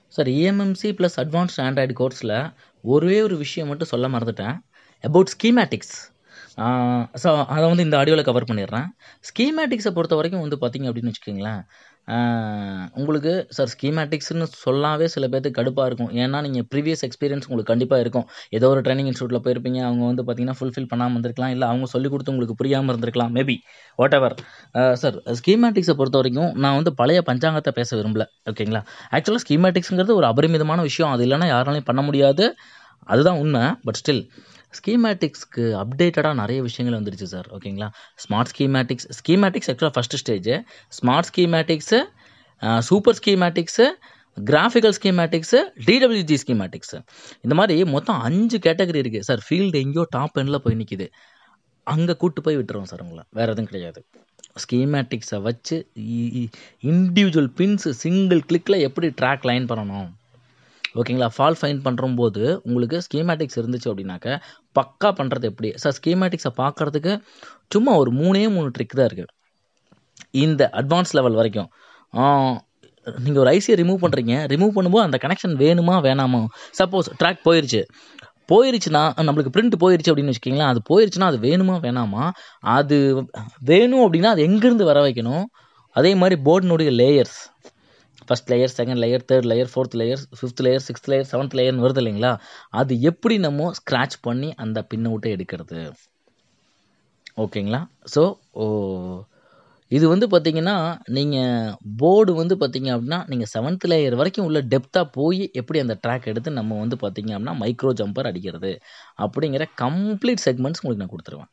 sir EMMC plus advanced Android கோர்ஸில் ஒரே ஒரு விஷயம் மட்டும் சொல்ல மறந்துட்டேன் அபவுட் ஸ்கீமேட்டிக்ஸ் ஸோ அதை வந்து இந்த ஆடியோவில் கவர் பண்ணிடுறேன் ஸ்கீமேட்டிக்ஸை பொறுத்த வரைக்கும் வந்து பார்த்தீங்க அப்படின்னு வச்சுக்கோங்களேன் ஆஹ் உங்களுக்கு சார் ஸ்கீமேட்டிக்ஸ்னு சொல்லாவே சில பேர்த்துக்கு கடுப்பாக இருக்கும் ஏன்னா நீங்கள் ப்ரீவியஸ் எக்ஸ்பீரியன்ஸ் உங்களுக்கு கண்டிப்பாக இருக்கும் ஏதோ ஒரு ட்ரைனிங் இன்ஸ்டியூட்டில் போயிருப்பீங்க அவங்க வந்து பார்த்தீங்கன்னா ஃபுல்ஃபில் பண்ணாமல் இருந்திருக்கலாம் இல்லை அவங்க சொல்லிக் கொடுத்து உங்களுக்கு புரியாமல் இருந்திருக்கலாம் மேபி வாட் எவர் சார் ஸ்கீமேட்டிக்ஸை பொறுத்த வரைக்கும் நான் வந்து பழைய பஞ்சாங்கத்தை பேச விரும்பல ஓகேங்களா ஆக்சுவலாக ஸ்கீமேட்டிக்ஸுங்கிறது ஒரு அபரிமிதமான விஷயம் அது இல்லைன்னா யாராலையும் பண்ண முடியாது அதுதான் உண்மை பட் ஸ்டில் ஸ்கீமேட்டிக்ஸ்க்கு அப்டேட்டடாக நிறைய விஷயங்கள் வந்துருச்சு சார் ஓகேங்களா ஸ்மார்ட் ஸ்கீமேட்டிக்ஸ் ஸ்கீமேட்டிக்ஸ் ஆக்சுவலாக first stage smart schematics super schematics graphical schematics DWG schematics இந்த மாதிரி மொத்தம் அஞ்சு கேட்டகரி இருக்குது சார் ஃபீல்டு எங்கேயோ டாப் எண்டில் போய் நிற்கிது அங்கே கூட்டு போய் விட்டுருவோம் சார் உங்களை வேறு எதுவும் கிடையாது ஸ்கீமேட்டிக்ஸை வச்சு இண்டிவிஜுவல் பின்ஸ் சிங்கிள் கிளிக்கில் எப்படி ட்ராக் லைன் பண்ணணும் ஓகேங்களா ஃபால் ஃபைன் பண்ணும்போது உங்களுக்கு ஸ்கீமேட்டிக்ஸ் இருந்துச்சு அப்படின்னாக்க பக்கா பண்ணுறது எப்படி சார் ஸ்கீமேட்டிக்ஸை பார்க்குறதுக்கு சும்மா ஒரு மூணே மூணு ட்ரிக் தான் இருக்குது இந்த அட்வான்ஸ் லெவல் வரைக்கும் நீங்கள் ஒரு ஐசியை ரிமூவ் பண்ணுறீங்க ரிமூவ் பண்ணும்போது அந்த கனெக்ஷன் வேணுமா வேணாமா சப்போஸ் ட்ராக் போயிருச்சு போயிருச்சுன்னா நம்மளுக்கு பிரிண்ட் போயிருச்சு அப்படின்னு வச்சுக்கிங்களேன் அது போயிருச்சுன்னா அது வேணுமா வேணாமா அது வேணும் அப்படின்னா அது எங்கேருந்து வர வைக்கணும் அதே மாதிரி போர்டினுடைய layers first layer second layer third layer fourth layer fifth layer sixth layer seventh லேயர்னு வருது இல்லைங்களா அது எப்படி நம்ம ஸ்க்ராட்ச் பண்ணி அந்த பின்னை விட்டு எடுக்கிறது ஓகேங்களா ஸோ ஓ இது வந்து பார்த்தீங்கன்னா நீங்கள் போர்டு வந்து பார்த்தீங்க அப்படின்னா நீங்கள் செவன்த் லேயர் வரைக்கும் உள்ள டெப்த்தாக போய் எப்படி அந்த ட்ராக் எடுத்து நம்ம வந்து பார்த்தீங்க அப்படின்னா மைக்ரோ ஜம்பர் அடிக்கிறது அப்படிங்கிற கம்ப்ளீட் செக்மெண்ட்ஸ் உங்களுக்கு நான் கொடுத்துருவேன்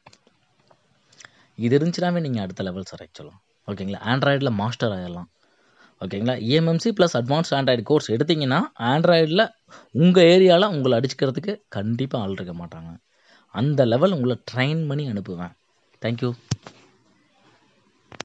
இது இருந்துச்சுனாவே நீங்கள் அடுத்த லெவல் சார் ஆக்சுவலாக ஓகேங்களா ஆண்ட்ராய்டில் மாஸ்டர் ஆகிடலாம் ஓகேங்களா EMMC plus advance Android course எடுத்தீங்கன்னா ஆண்ட்ராய்டில் உங்கள் ஏரியாவில் உங்களை அடிச்சுக்கிறதுக்கு கண்டிப்பாக ஆள் இருக்க மாட்டாங்க அந்த லெவல் உங்களை ட்ரைன் பண்ணி அனுப்புவேன் தேங்க்யூ